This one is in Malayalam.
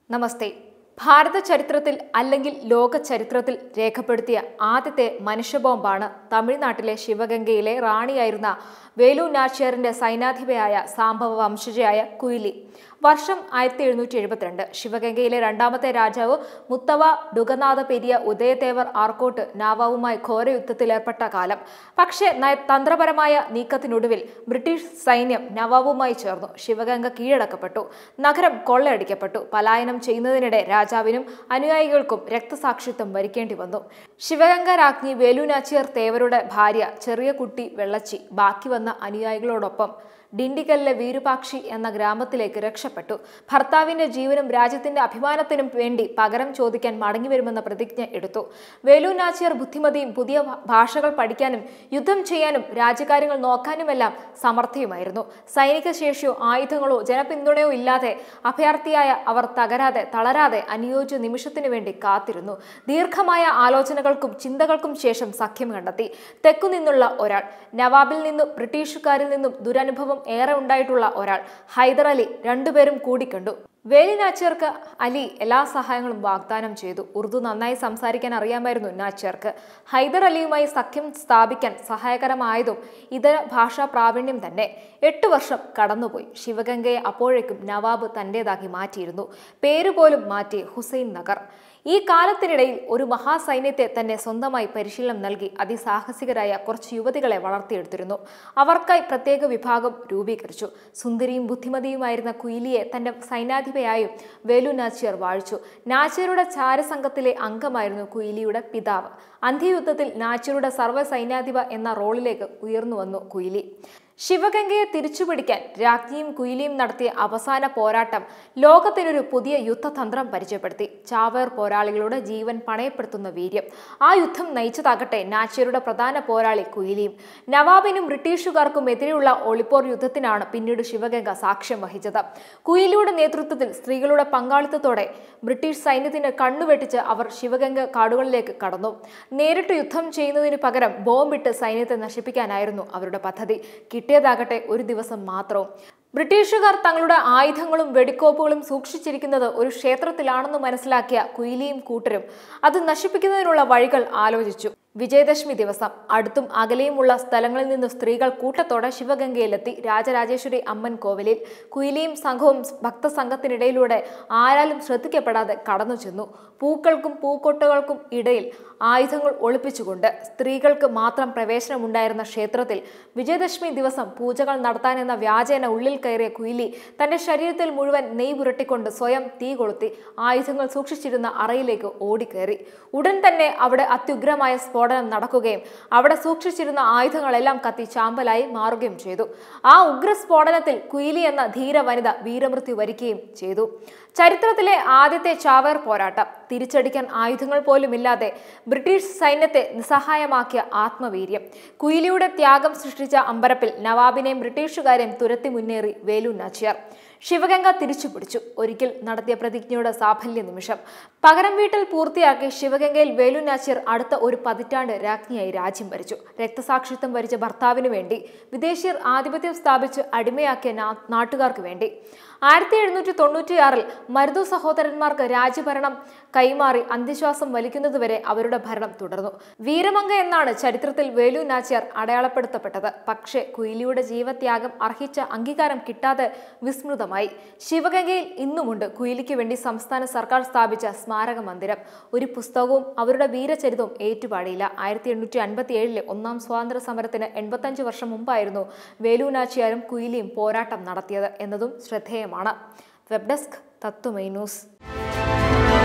നമസ്തേ ഭാരത ചരിത്രത്തിൽ അല്ലെങ്കിൽ ലോക ചരിത്രത്തിൽ രേഖപ്പെടുത്തിയ ആദ്യത്തെ മനുഷ്യബോംബാണ് തമിഴ്നാട്ടിലെ ശിവഗംഗയിലെ റാണിയായിരുന്ന വേലു നാച്ചിയാറിന്റെ സൈനാധിപയായ സാംഭവ വംശജയായ കുയിലി വർഷം ആയിരത്തി എഴുന്നൂറ്റി എഴുപത്തിരണ്ട് ശിവഗംഗയിലെ രണ്ടാമത്തെ രാജാവ് മുത്തവ ഡുഗനാഥ പെരിയ ഉദയദേവർ ആർക്കോട്ട് നാവാവുമായി ഘോരയുദ്ധത്തിലേർപ്പെട്ട കാലം പക്ഷേ നയ- തന്ത്രപരമായ നീക്കത്തിനൊടുവിൽ ബ്രിട്ടീഷ് സൈന്യം നവാബുമായി ചേർന്നു ശിവഗംഗ കീഴടക്കപ്പെട്ടു നഗരം കൊള്ളയടിക്കപ്പെട്ടു പലായനം ചെയ്യുന്നതിനിടെ രാജാവിനും അനുയായികൾക്കും രക്തസാക്ഷിത്വം വരിക്കേണ്ടി വന്നു ശിവഗംഗ രാജ്ഞി വേലുനാച്ചിയർ തേവരുടെ ഭാര്യ ചെറിയ കുട്ടി വെള്ളച്ചി ബാക്കി വന്ന അനുയായികളോടൊപ്പം ഡിണ്ടിഗലിലെ വീരുപാക്ഷി എന്ന ഗ്രാമത്തിലേക്ക് രക്ഷപ്പെട്ടു ഭർത്താവിന്റെ ജീവനും രാജ്യത്തിന്റെ അഭിമാനത്തിനും വേണ്ടി പകരം ചോദിക്കാൻ മടങ്ങിവരുമെന്ന പ്രതിജ്ഞ എടുത്തു വേലു നാച്ചിയർ ബുദ്ധിമതിയും പുതിയ ഭ- ഭാഷകൾ പഠിക്കാനും യുദ്ധം ചെയ്യാനും രാജ്യകാര്യങ്ങൾ നോക്കാനുമെല്ലാം സമർത്ഥയുമായിരുന്നു സൈനിക ശേഷിയോ ആയുധങ്ങളോ ജനപിന്തുണയോ ഇല്ലാതെ അഭയാർത്ഥിയായ അവർ തകരാതെ തളരാതെ അനുയോജ്യ നിമിഷത്തിനു വേണ്ടി കാത്തിരുന്നു ദീർഘമായ ആലോചനകൾക്കും ചിന്തകൾക്കും ശേഷം സഖ്യം കണ്ടെത്തി തെക്കുനിന്നുള്ള ഒരാൾ നവാബിൽ നിന്നും ബ്രിട്ടീഷുകാരിൽ നിന്നും ദുരനുഭവം ഏറെ ഉണ്ടായിട്ടുള്ള ഒരാൾ ഹൈദർ അലി രണ്ടുപേരും കൂടിക്കണ്ടു വേലി നാച്ചിയർക്ക് അലി എല്ലാ സഹായങ്ങളും വാഗ്ദാനം ചെയ്തു ഉറുദു നന്നായി സംസാരിക്കാൻ അറിയാമായിരുന്നു നാച്ചിയർക്ക് ഹൈദർ അലിയുമായി സഖ്യം സ്ഥാപിക്കാൻ സഹായകരമായതും ഇതര ഭാഷാ പ്രാവീണ്യം തന്നെ എട്ട് വർഷം കടന്നുപോയി ശിവഗംഗയെ അപ്പോഴേക്കും നവാബ് തന്റേതാക്കി മാറ്റിയിരുന്നു പേരുപോലും മാറ്റി ഹുസൈൻ നഗർ ഈ കാലത്തിനിടയിൽ ഒരു മഹാസൈന്യത്തെ തന്നെ സ്വന്തമായി പരിശീലനം നൽകി അതിസാഹസികരായ കുറച്ച് യുവതികളെ വളർത്തിയെടുത്തിരുന്നു അവർക്കായി പ്രത്യേക വിഭാഗം രൂപീകരിച്ചു സുന്ദരിയും ബുദ്ധിമതിയുമായിരുന്ന കുയിലിയെ തന്റെ സൈന്യാധിപയായും വേലു നാച്ചിയർ വാഴിച്ചു നാച്ചിയറുടെ ചാരസംഘത്തിലെ അംഗമായിരുന്നു കുയിലിയുടെ പിതാവ് അന്ത്യയുദ്ധത്തിൽ നാച്ചിയറുടെ സർവ്വ സൈന്യാധിപ എന്ന റോളിലേക്ക് ഉയർന്നു വന്നു കുയിലി ശിവഗംഗയെ തിരിച്ചുപിടിക്കാൻ രാജ്ഞിയും കുയിലിയും നടത്തിയ അവസാന പോരാട്ടം ലോകത്തിനൊരു പുതിയ യുദ്ധതന്ത്രം പരിചയപ്പെടുത്തി ചാവേർ പോരാളികളുടെ ജീവൻ പണയപ്പെടുത്തുന്ന വീര്യം ആ യുദ്ധം നയിച്ചതാകട്ടെ നാച്ചിയരുടെ പ്രധാന പോരാളി കുയിലിയും നവാബിനും ബ്രിട്ടീഷുകാർക്കും എതിരെയുള്ള ഒളിപ്പോർ യുദ്ധത്തിനാണ് പിന്നീട് ശിവഗംഗ സാക്ഷ്യം വഹിച്ചത് കുയിലിയുടെ നേതൃത്വത്തിൽ സ്ത്രീകളുടെ പങ്കാളിത്തത്തോടെ ബ്രിട്ടീഷ് സൈന്യത്തിന് കണ്ണുവെട്ടിച്ച് അവർ ശിവഗംഗ കാടുകളിലേക്ക് കടന്നു നേരിട്ട് യുദ്ധം ചെയ്യുന്നതിന് പകരം ബോംബിട്ട് സൈന്യത്തെ നശിപ്പിക്കാനായിരുന്നു അവരുടെ പദ്ധതി കിട്ടിയതാകട്ടെ ഒരു ദിവസം മാത്രവും ബ്രിട്ടീഷുകാർ തങ്ങളുടെ ആയുധങ്ങളും വെടിക്കോപ്പുകളും സൂക്ഷിച്ചിരിക്കുന്നത് ഒരു ക്ഷേത്രത്തിലാണെന്ന് മനസ്സിലാക്കിയ കുയിലിയും കൂട്ടരും അത് നശിപ്പിക്കുന്നതിനുള്ള വഴികൾ ആലോചിച്ചു വിജയദശമി ദിവസം അടുത്തും അകലെയുമുള്ള സ്ഥലങ്ങളിൽ നിന്ന് സ്ത്രീകൾ കൂട്ടത്തോടെ ശിവഗംഗയിലെത്തി രാജരാജേശ്വരി അമ്മൻ കോവിലിൽ കുയിലിയും സംഘവും ഭക്തസംഘത്തിനിടയിലൂടെ ആരാലും ശ്രദ്ധിക്കപ്പെടാതെ കടന്നു ചെന്നു പൂക്കൾക്കും പൂക്കൊട്ടുകൾക്കും ഇടയിൽ ആയുധങ്ങൾ ഒളിപ്പിച്ചുകൊണ്ട് സ്ത്രീകൾക്ക് മാത്രം പ്രവേശനമുണ്ടായിരുന്ന ക്ഷേത്രത്തിൽ വിജയദശമി ദിവസം പൂജകൾ നടത്താനെന്ന വ്യാജേന ഉള്ളിൽ കയറിയ കുയിലി തന്റെ ശരീരത്തിൽ മുഴുവൻ നെയ് പുരട്ടിക്കൊണ്ട് സ്വയം തീ കൊളുത്തി ആയുധങ്ങൾ സൂക്ഷിച്ചിരുന്ന അറയിലേക്ക് ഓടിക്കയറി ഉടൻ തന്നെ അവിടെ അത്യുഗ്രമായ സ്ഫോടനം നടക്കുകയും അവിടെ സൂക്ഷിച്ചിരുന്ന ആയുധങ്ങളെല്ലാം കത്തി ചാമ്പലായി മാറുകയും ചെയ്തു ആ ഉഗ്ര സ്ഫോടനത്തിൽ കുയിലി എന്ന ധീര വനിത വീരമൃത്യു വരിക്കുകയും ചെയ്തു ചരിത്രത്തിലെ ആദ്യത്തെ ചാവേർ പോരാട്ടം തിരിച്ചടിക്കാൻ ആയുധങ്ങൾ പോലുമില്ലാതെ ബ്രിട്ടീഷ് സൈന്യത്തെ നിസ്സഹായമാക്കിയ ആത്മവീര്യം കുയിലിയുടെ ത്യാഗം സൃഷ്ടിച്ച അമ്പരപ്പിൽ നവാബിനെയും ബ്രിട്ടീഷുകാരെയും തുരത്തി മുന്നേറി വേലു നാച്ചിയാർ ശിവഗംഗ തിരിച്ചു പിടിച്ചു ഒരിക്കൽ നടത്തിയ പ്രതിജ്ഞയുടെ സാഫല്യ നിമിഷം പകരം വീട്ടിൽ പൂർത്തിയാക്കി ശിവഗംഗയിൽ വേലു നാച്ചിയർ അടുത്ത ഒരു പതിറ്റാണ്ട് രാജ്ഞിയായി രാജ്യം ഭരിച്ചു രക്തസാക്ഷിത്വം വരിച്ച ഭർത്താവിന് വേണ്ടി വിദേശീയർ ആധിപത്യം സ്ഥാപിച്ച് അടിമയാക്കിയ നാ- നാട്ടുകാർക്ക് വേണ്ടി ആയിരത്തി എഴുന്നൂറ്റി തൊണ്ണൂറ്റിയാറിൽ മരുതു സഹോദരന്മാർക്ക് രാജ്യഭരണം കൈമാറി അന്ത്യശ്വാസം വലിക്കുന്നതുവരെ അവരുടെ ഭരണം തുടർന്നു വീരമംഗ എന്നാണ് ചരിത്രത്തിൽ വേലു നാച്ചിയാർ അടയാളപ്പെടുത്തപ്പെട്ടത് പക്ഷേ കുയിലിയുടെ ജീവത്യാഗം അർഹിച്ച അംഗീകാരം കിട്ടാതെ വിസ്മൃതമായി ശിവഗംഗയിൽ ഇന്നുമുണ്ട് കുയിലിക്ക് വേണ്ടി സംസ്ഥാന സർക്കാർ സ്ഥാപിച്ച സ്മാരക മന്ദിരം ഒരു പുസ്തകവും അവരുടെ വീരചരിതവും ഏറ്റുപാടിയില്ല ആയിരത്തി എണ്ണൂറ്റി അൻപത്തി ഏഴിലെ ഒന്നാം സ്വാതന്ത്ര്യ സമരത്തിന് എൺപത്തഞ്ച് വർഷം മുമ്പായിരുന്നു വേലു നാച്ചിയാരും കുയിലിയും പോരാട്ടം നടത്തിയത് എന്നതും ശ്രദ്ധേയമാണ് വെബ് ഡെസ്ക് തത്വമൈ ന്യൂസ്